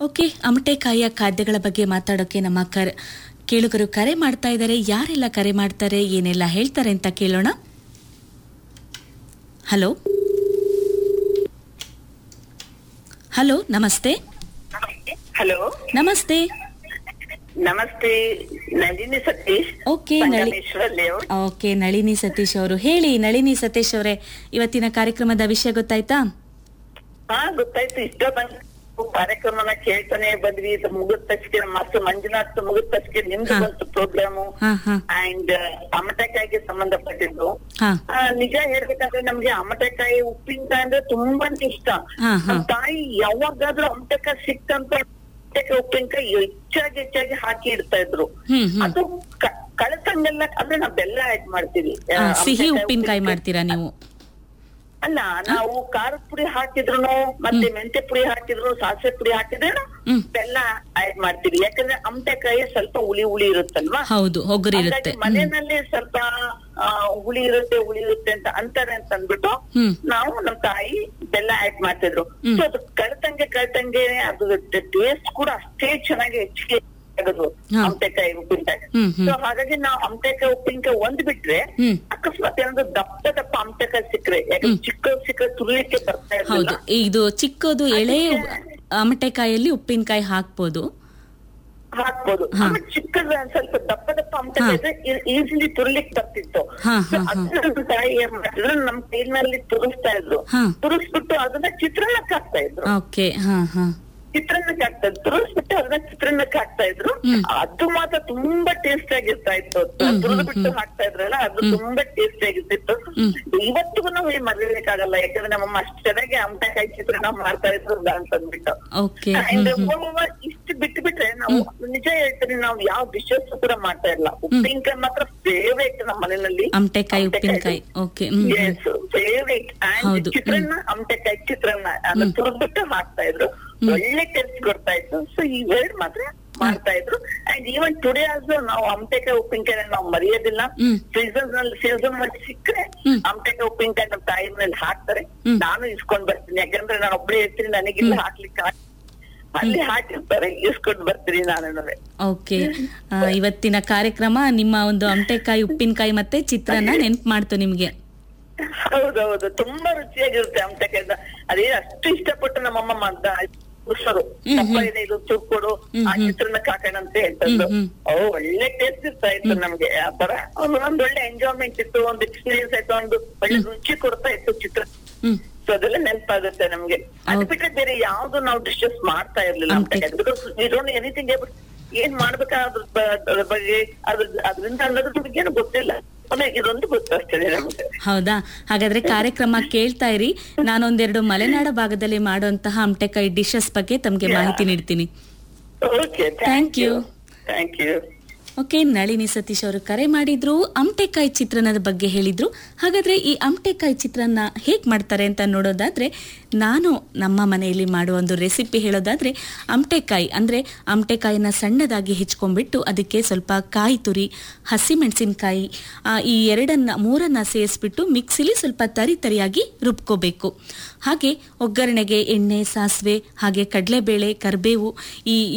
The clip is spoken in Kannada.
ಓಕೆ ಅಮಟೆಕಾಯಿಯ ಖಾದ್ಯಗಳ ಬಗ್ಗೆ ಮಾತಾಡೋಕೆ ನಮ್ಮ ಕರೆ ಕೇಳುಗರು ಕರೆ ಮಾಡ್ತಾ ಇದ್ದಾರೆ ಯಾರೆಲ್ಲ ಕರೆ ಮಾಡ್ತಾರೆ ಏನೆಲ್ಲ ಹೇಳ್ತಾರೆ ಅಂತ ಕೇಳೋಣ ಹಲೋ ಹಲೋ ನಮಸ್ತೆ ಹಲೋ ನಮಸ್ತೆ ನಮಸ್ತೆ ನಳಿನಿ ಸತೀಶ್ ಓಕೆ ನಳಿ ಸಂಗಮೇಶ್ವರ ಲೇಔಟ್ ಓಕೆ ನಳಿನಿ ಸತೀಶ್ ಅವರು ಹೇಳಿ ನಳಿನಿ ಸತೀಶ್ ಅವರೇ ಇವತ್ತಿನ ಕಾರ್ಯಕ್ರಮದ ವಿಷಯ ಗೊತ್ತಾಯ್ತಾ ಹಾ ಗೊತ್ತಾಯ್ತು ಇಷ್ಟ ಬಂದ ಕಾರ್ಯಕ್ರಮನ ಕೇಳ್ತಾನೆ ಬಂದ್ವಿ ಇದು ಮುಗಿದ ತಕ್ಷಣ ಮತ್ತೆ ಮಂಜುನಾಥ್ ಮುಗಿದ ತಕ್ಷಣ ನಿಮ್ದು ಹಾ. ಬಂತು ಪ್ರೋಗ್ರಾಮು ಹಾ ಹಾ ಅಂಡ್ ಅಮಟೆಕಾಯಿಗೆ ಸಂಬಂಧಪಟ್ಟಿದ್ದು ಹಾ ಆ, ನಿಜ ಹೇಳ್ಬೇಕಂದ್ರೆ ನಮ್ಗೆ ಅಮಟೆಕಾಯಿ ಉಪ್ಪಿನಕಾಯಿ ಅಂದ್ರೆ ತುಂಬಾ ಇಷ್ಟ ಹಾ, ಹಾ. ನಮ್ ತಾಯಿ ಯಾವಾಗಾದ್ರೂ ಅಮಟೆಕಾಯಿ ಸಿಕ್ತಂತ ಅಮಟೆಕಾಯಿ ಉಪ್ಪಿನಕಾಯಿ ಹೆಚ್ಚಾಗಿ ಹೆಚ್ಚಾಗಿ ಹಾಕಿ ಇಡ್ತಾ ಇದ್ರು ಹ್ಮ್ ಹ್ಮ್ ಅದು ಕ- ಕಳಸಂಗೆಲ್ಲ ಅಂದ್ರೆ ನಾವ್ ಬೆಲ್ಲ ಆಡ್ ಮಾಡ್ತೀವಿ ಆ, ಆ, ಸಿಹಿ ಅಮಟೆಕಾಯಿ ಉಪ್ಪಿನಕಾಯಿ ಉಪ್ಪಿನಕಾಯಿ. ಮಾಡ್ತೀರಾ ನೀವು ಅಲ್ಲ ನಾವು ಖಾರದ ಪುಡಿ ಹಾಕಿದ್ರು ಮತ್ತೆ ಮೆಂತೆ ಪುಡಿ ಹಾಕಿದ್ರು ಸಾಸಿವೆ ಪುಡಿ ಹಾಕಿದ್ರು ಹ್ಮ್. ಬೆಲ್ಲ ಆಡ್ ಮಾಡ್ತೀವಿ ಯಾಕಂದ್ರೆ ಅಮಟೆಕಾಯಿ ಸ್ವಲ್ಪ ಹುಳಿ ಹುಳಿ ಇರುತ್ತಲ್ವಾ ಹೌದು ಹೊಗರಿರುತ್ತೆ ಹಾಗಾಗಿ ಮನೆಯಲ್ಲಿ ಸ್ವಲ್ಪ ಆ, ಹುಳಿ ಇರುತ್ತೆ ಹುಳಿ ಇರುತ್ತೆ ಅಂತ ಅಂತಾರೆ ಅಂತ ಅಂದ್ಬಿಟ್ಟು ಹ್ಮ್. ನಾವು ನಮ್ ತಾಯಿ ಬೆಲ್ಲ ಆಡ್ ಮಾಡ್ತಿದ್ರು ಹ್ಮ್. ಸೊ ಅದು ಕಳ್ತಂಗೆ ಕಳ್ತಂಗೆ ಅದು ಟೇಸ್ಟ್ ಕೂಡ ಅಷ್ಟೇ ಚೆನ್ನಾಗಿ ಹೆಚ್ಚಿಗೆ ಆಗೋದು ಹಾ. ಅಮಟೆಕಾಯಿ ಉಪ್ಪಿನಕಾಯಿ ಹ್ಮ್, ಹ್ಮ್. ಸೊ ಹಾಗಾಗಿ ನಾವು ಅಮಟೆಕಾಯಿ ಉಪ್ಪಿನಕಾಯಿ ಒಂದ್ ಬಿಟ್ರೆ ಹ್ಮ್. ಅಕಸ್ಮಾತ್ ಏನಾದ್ರು ದಪ್ಪ ದಪ್ಪ ಅಮಟೆಕಾಯಿ ಸಿಕ್ಕರೆ ಯಾಕಂದ್ರೆ ಚಿಕ್ಕ ಸಿಕ್ಕ ತುಳಿಲಿಕ್ಕೆ ಬರ್ತಾ ಹೌದು ಇರ್ಲಿಲ್ಲ ಇದು ಚಿಕ್ಕದು ಎಳೆ ಅದಕ್ಕೆ- ಅಮಟೆಕಾಯಲ್ಲಿ ಉಪ್ಪಿನಕಾಯಿ ಹಾಕ್ಬೋದು ಹಾಕ್ಬೋದು ಹಾ. ಆಮೇಲೆ ಚಿಕ್ಕದ ಸ್ವಲ್ಪ ದಪ್ಪ ದಪ್ಪ ಅಮಟೆಕಾಯಿ ಇದ್ರೆ ಈಸಿಲಿ ತುರ್ಲಿಕ್ ಬರ್ತಿತ್ತು ಹಾ, So ಹಾ, ಹಾ. ಅದನ್ನ ನಮ್ಮ ತಾಯಿ ಏನ್ ಮಾಡ್ತಿದ್ರು ನಮ್ ಕೈನಲ್ಲಿ ತುರಿಸ್ತಾ ಇದ್ರು ಹಾ. ತುರಿಸ್ಬಿಟ್ಟು ಅದನ್ನ ಚಿತ್ರಾನ್ನಕ್ಕೆ ಹಾಕ್ತಾ ಇದ್ರು ಓಕೆ ಹಾ ಹಾ ಚಿತ್ರಾನ್ನಕ್ಕೆ ಹಾಕ್ತಾ ಇದ್ರು ತುರಿಸ್ಬಿಟ್ಟು ಅದನ್ನ ಚಿತ್ರಾನ್ನಕ್ಕೆ ಹಾಕ್ತಾ ಇದ್ರು ಹ್ಮ್. ಅದು ಮಾತ್ರ ತುಂಬಾ ಟೇಸ್ಟ್ ಆಗಿರ್ತಾ ಇತ್ತು ಹ್ಮ್, ತುರಿದ್ಬಿಟ್ಟು ಹ್ಮ್. ಹಾಕ್ತಾ ಇದ್ರಲ್ಲ ಅದು ತುಂಬಾ ಟೇಸ್ಟ್ ಆಗಿರ್ತಿತ್ತು ಹ್ಮ್. ಇವತ್ತಿಗೂ ನಾವು ಏನ್ ಮರೀಲಿಕ್ಕಾಗಲ್ಲ ಯಾಕಂದ್ರೆ ನಮ್ಮಮ್ಮ ಅಷ್ಟು ಚೆನ್ನಾಗಿ ಅಮಟೆಕಾಯಿ ಚಿತ್ರಾನ್ನ ಮಾಡ್ತಾ ಇದ್ರು ಅಂತ ಅಂದ್ಬಿಟ್ಟು okay And hmm hmm moreover, ಇಷ್ಟು ಬಿಟ್ಟು ಬಿಟ್ರೆ ನಾವು ನಿಜ ಹೇಳ್ತೀನಿ ನಾವು ಯಾವ ಡಿಶಸ್ ಕೂಡ ಮಾಡ್ತಾ ಇಲ್ಲ ಉಪ್ಪಿನಕಾಯಿ ಮಾತ್ರ ಫೇವ್ರೇಟ್ ನಮ್ಮ ಮನೆಯಲ್ಲಿ ಅಮಟೆಕಾಯಿ ಉಪ್ಪಿನಕಾಯಿ ಓಕೆ ಹ್ಮ್ ಹ್ಮ್. ಫೇವ್ರೇಟ್ ಹೌದು. ಅಂಡ್ ಚಿತ್ರಾನ್ನ ಅಮಟೆಕಾಯಿ ಚಿತ್ರಾನ್ನ ಅದನ್ನ ತುರ್ದ್ಬಿಟ್ಟು ಹಾಕ್ತಾ ಇದ್ರು ಒಳ್ಳೆ ಟೇಸ್ಟ್ ಕೊಡ್ತಾ ಇತ್ತು ಸೊ ಇವೆರಡು ಮಾತ್ರ ಮಾಡ್ತಾ ಇದ್ರು ಅಂಡ್ ಈವನ್ ಟುಡೇ ಆಲ್ಸೋ ನಾವು ಅಮಟೆಕಾಯಿ ಉಪ್ಪಿನಕಾಯಿ ನಾವು ಮರೆಯೋದಿಲ್ಲ ಹ್ಮ್. ಸೀಸನ್ ನಲ್ಲಿ ಸೀಸನ್ ಅಲ್ಲಿ ಸಿಕ್ಕರೆ ಹ್ಮ್. ಅಮಟೆಕಾಯಿ ಉಪ್ಪಿನಕಾಯಿ ನಮ್ಮ ತಾಯಿ ಮನೇಲಿ ಹಾಕ್ತಾರೆ ಹ್ಮ್. ನಾನು ಇಸ್ಕೊಂಡ್ ಬರ್ತೀನಿ ಯಾಕಂದ್ರೆ ನಾನು ಒಬ್ಬಳೇ ಇರ್ತೀನಿ ನನಗಿಲ್ಲ ಹಾಕ್ಲಿಕ್ಕೆ ಆಗ್- ಅಲ್ಲಿ ಹಾಕಿರ್ತಾರೆ ಇಸ್ಕೊಂಡ್ ಬರ್ತೀನಿ ನಾನು ಓಕೆ ಆ, ಇವತ್ತಿನ ಕಾರ್ಯಕ್ರಮ ನಿಮ್ಮ ಒಂದು ಅಮಟೆಕಾಯಿ ಉಪ್ಪಿನಕಾಯಿ ಮತ್ತೆ ಚಿತ್ರಾನ್ನ ನೆನ್ಪು ಮಾಡ್ತು ನಿಮ್ಗೆ ಹೌದೌದು ತುಂಬಾ ರುಚಿಯಾಗಿರುತ್ತೆ ಅಮಟೆಕಾಯಿ ಅದೇ ಅಷ್ಟು ಇಷ್ಟಪಟ್ಟು ನಮ್ಮಮ್ಮ ಮಾಡ್ದ ಪುರುಷರು ಹ್ಮ್, ದಪ್ಪ ಹ್ಮ್. ಇದೆ ಇದು ಚೂರ್ಕೊಡು ಹ್ಮ್, ಆ ಹ್ಮ್. ಚಿತ್ರನ್ನ ಹಾಕೋಣ ಅಂತ ಹೇಳ್ತಂದ್ರು ಹ್ಮ್, ಓ ಒಳ್ಳೆ ಟೇಸ್ಟ್ ಇರ್ತಾ ಇತ್ತು ನಮ್ಗೆ ಆ ತರ ಒಂದು ಒಂದ್ ಒಳ್ಳೆ ಎಂಜಾಯ್ಮೆಂಟ್ ಇತ್ತು ಒಂದು ಎಕ್ಸ್ಪೀರಿಯನ್ಸ್ ಆಯ್ತು ಒಂದು ಒಳ್ಳೆ ರುಚಿ ಕೊಡ್ತಾ ಇತ್ತು ಚಿತ್ರ ಹ್ಮ್ ಸೊ ಅದೆಲ್ಲ ನೆನಪಾಗುತ್ತೆ ನಮ್ಗೆ ಅದ್ ಹೌದು. ಬಿಟ್ರೆ ಬೇರೆ ಯಾವ್ದು ನಾವು ಡಿಶಸ್ ಮಾಡ್ತಾ ಇರ್ಲಿಲ್ಲ ಅಮಟೆಕಾಯಿ. ಬಿಕಾಸ್ ವಿ ಡೋಂಟ್ ಎನಿಥಿಂಗ್ ಏನ್ ಮಾಡ್ಬೇಕಾದ್ರ ಬ- ಅದ್ರ ಬಗ್ಗೆ ಅದ್ರ ಅದರಿಂದ ಅನ್ನೋದ್ರ ಬಗ್ಗೆ ಏನು ಗೊತ್ತಿಲ್ಲ ಆಮೇಲೆ ಇದೊಂದು ಗೊತ್ತು ಅಷ್ಟೇ ನಮ್ಗೆ ಹೌದಾ ಹಾಗಾದ್ರೆ ಕಾರ್ಯಕ್ರಮ ಕೇಳ್ತಾ ಇರಿ ನಾನೊಂದೆರಡು ಮಲೆನಾಡ ಭಾಗದಲ್ಲಿ ಮಾಡುವಂತಹ ಅಮಟೆಕಾಯಿ ಡಿಶಸ್ ಬಗ್ಗೆ ತಮ್ಗೆ ಮಾಹಿತಿ ನೀಡ್ತೀನಿ okay Thank you. Thank you okay Nalini Satish ಅವರು ಕರೆ ಮಾಡಿದ್ರು ಅಮಟೆಕಾಯಿ ಚಿತ್ರಾನ್ನದ ಬಗ್ಗೆ ಹೇಳಿದ್ರು ಹಾಗಾದ್ರೆ ಈ ಅಮಟೆಕಾಯಿ ಚಿತ್ರಾನ್ನ ಹೇಗ್ ಮಾಡ್ತಾರೆ ಅಂತ ನೋಡೋದಾದ್ರೆ ನಾನು ನಮ್ಮ ಮನೆಯಲ್ಲಿ ಮಾಡುವ ಒಂದು ರೆಸಿಪಿ ಹೇಳೋದಾದ್ರೆ ಅಮಟೆಕಾಯಿ ಅಂದ್ರೆ ಅಮಟೆಕಾಯಿನ ಸಣ್ಣದಾಗಿ ಹೆಚ್ಕೊಂಡ್ಬಿಟ್ಟು ಅದಕ್ಕೆ ಸ್ವಲ್ಪ ಕಾಯಿ ತುರಿ ಹಸಿಮೆಣಸಿನಕಾಯಿ ಈ ಎರಡನ್ನ ಮೂರನ್ನ ಸೇರಿಸ್ಬಿಟ್ಟು ಮಿಕ್ಸಿಲಿ ಸ್ವಲ್ಪ ತರಿ ತರಿಯಾಗಿ ರುಬ್ಕೋಬೇಕು ಹಾಗೆ ಒಗ್ಗರಣೆಗೆ ಎಣ್ಣೆ ಸಾಸಿವೆ ಹಾಗೆ ಕಡಲೆಬೇಳೆ ಕರಿಬೇವು ಈ